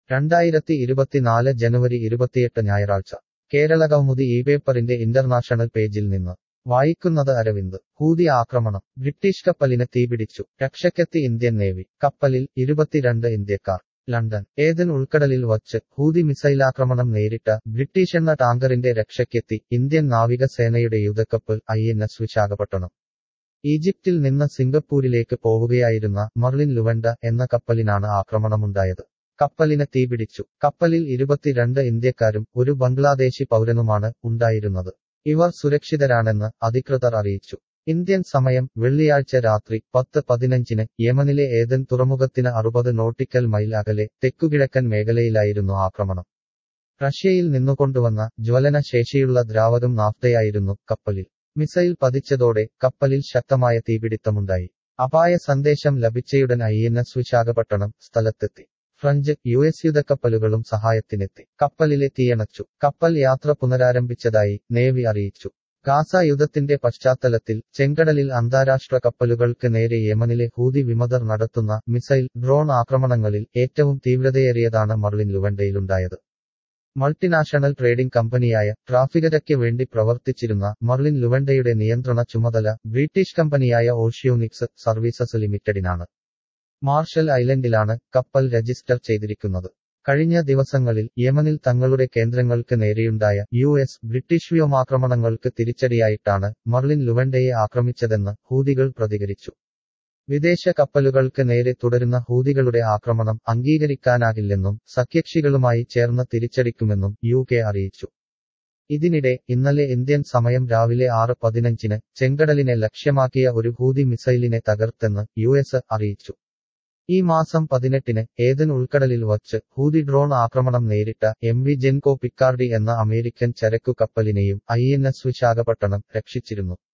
രണ്ടായിരത്തി ഇരുപത്തിനാല് ജനുവരി ഇരുപത്തിയെട്ട് ഞായറാഴ്ച കേരള കൗമുദി ഈ പേപ്പറിന്റെ ഇന്റർനാഷണൽ പേജിൽ നിന്ന് വായിക്കുന്നത് അരവിന്ദ് ഹൂതി ആക്രമണം ബ്രിട്ടീഷ് കപ്പലിന് തീപിടിച്ചു രക്ഷയ്ക്കെത്തി ഇന്ത്യൻ നേവി കപ്പലിൽ ഇരുപത്തിരണ്ട് ഇന്ത്യക്കാർ ലണ്ടൻ ഏതൻ ഉൾക്കടലിൽ വച്ച് ഹൂതി മിസൈലാക്രമണം നേരിട്ട ബ്രിട്ടീഷ് എന്ന ടാങ്കറിന്റെ രക്ഷയ്ക്കെത്തി ഇന്ത്യൻ നാവികസേനയുടെ യുദ്ധക്കപ്പൽ ഐ എൻ എസ് വിശാഖപട്ടണം ഈജിപ്തിൽ നിന്ന് സിംഗപ്പൂരിലേക്ക് പോവുകയായിരുന്ന മർലിൻ ലുവൻഡ എന്ന കപ്പലിനാണ് ആക്രമണമുണ്ടായത് കപ്പലിന് തീപിടിച്ചു കപ്പലിൽ ഇരുപത്തിരണ്ട് ഇന്ത്യക്കാരും ഒരു ബംഗ്ലാദേശി പൗരനുമാണ് ഉണ്ടായിരുന്നത് ഇവർ സുരക്ഷിതരാണെന്ന് അധികൃതർ അറിയിച്ചു ഇന്ത്യൻ സമയം വെള്ളിയാഴ്ച രാത്രി പത്ത് പതിനഞ്ചിന് യമനിലെ ഏതൻ തുറമുഖത്തിന് അറുപത് നോട്ടിക്കൽ മൈൽ അകലെ തെക്കുകിഴക്കൻ മേഖലയിലായിരുന്നു ആക്രമണം റഷ്യയിൽ നിന്നുകൊണ്ടുവന്ന ജ്വലന ശേഷിയുള്ള ദ്രാവകം നാഫ്തയായിരുന്നു കപ്പലിൽ മിസൈൽ പതിച്ചതോടെ കപ്പലിൽ ശക്തമായ തീപിടിത്തമുണ്ടായി അപായ സന്ദേശം ലഭിച്ചയുടൻ ഐ എൻ എസ് വിശാഖപട്ടണം സ്ഥലത്തെത്തി ഫ്രഞ്ച് യു എസ് യുദ്ധക്കപ്പലുകളും സഹായത്തിനെത്തി കപ്പലിലെ തീയണച്ചു കപ്പൽ യാത്ര പുനരാരംഭിച്ചതായി നേവി അറിയിച്ചു ഗാസ യുദ്ധത്തിന്റെ പശ്ചാത്തലത്തിൽ ചെങ്കടലിൽ അന്താരാഷ്ട്ര കപ്പലുകൾക്ക് നേരെ യമനിലെ ഹൂതി വിമതർ നടത്തുന്ന മിസൈൽ ഡ്രോൺ ആക്രമണങ്ങളിൽ ഏറ്റവും തീവ്രതയേറിയതാണ് മർലിൻ ലുവൻഡയിലുണ്ടായത് മൾട്ടിനാഷണൽ ട്രേഡിംഗ് കമ്പനിയായ ട്രാഫികരയ്ക്ക് വേണ്ടി പ്രവർത്തിച്ചിരുന്ന മർലിൻ ലുവൻഡയുടെ നിയന്ത്രണ ചുമതല ബ്രിട്ടീഷ് കമ്പനിയായ ഓഷ്യൂനിക്സ് സർവീസസ് ലിമിറ്റഡിനാണ് മാർഷൽ ഐലൻഡിലാണ് കപ്പൽ രജിസ്റ്റർ ചെയ്തിരിക്കുന്നത് കഴിഞ്ഞ ദിവസങ്ങളിൽ യമനിൽ തങ്ങളുടെ കേന്ദ്രങ്ങൾക്ക് നേരെയുണ്ടായ യു എസ് ബ്രിട്ടീഷ് വ്യോമാക്രമണങ്ങൾക്ക് തിരിച്ചടിയായിട്ടാണ് മർലിൻ ലുവൻഡയെ ആക്രമിച്ചതെന്ന് ഹൂതികൾ പ്രതികരിച്ചു വിദേശ കപ്പലുകൾക്ക് നേരെ തുടരുന്ന ഹൂതികളുടെ ആക്രമണം അംഗീകരിക്കാനാകില്ലെന്നും സഖ്യകക്ഷികളുമായി ചേർന്ന് തിരിച്ചടിക്കുമെന്നും യു കെ അറിയിച്ചു ഇതിനിടെ ഇന്നലെ ഇന്ത്യൻ സമയം രാവിലെ ആറ് പതിനഞ്ചിന് ചെങ്കടലിനെ ലക്ഷ്യമാക്കിയ ഒരു ഹൂതി മിസൈലിനെ തകർത്തെന്ന് യു എസ് അറിയിച്ചു ഈ മാസം പതിനെട്ടിന് ഏതൻ ഉൾക്കടലിൽ വച്ച് ഹൂതി ഡ്രോൺ ആക്രമണം നേരിട്ട എം വി ജെൻകോ പിക്കാർഡി എന്ന അമേരിക്കൻ ചരക്കു കപ്പലിനെയും ഐ എൻ എസ് വിശാഖപട്ടണം രക്ഷിച്ചിരുന്നു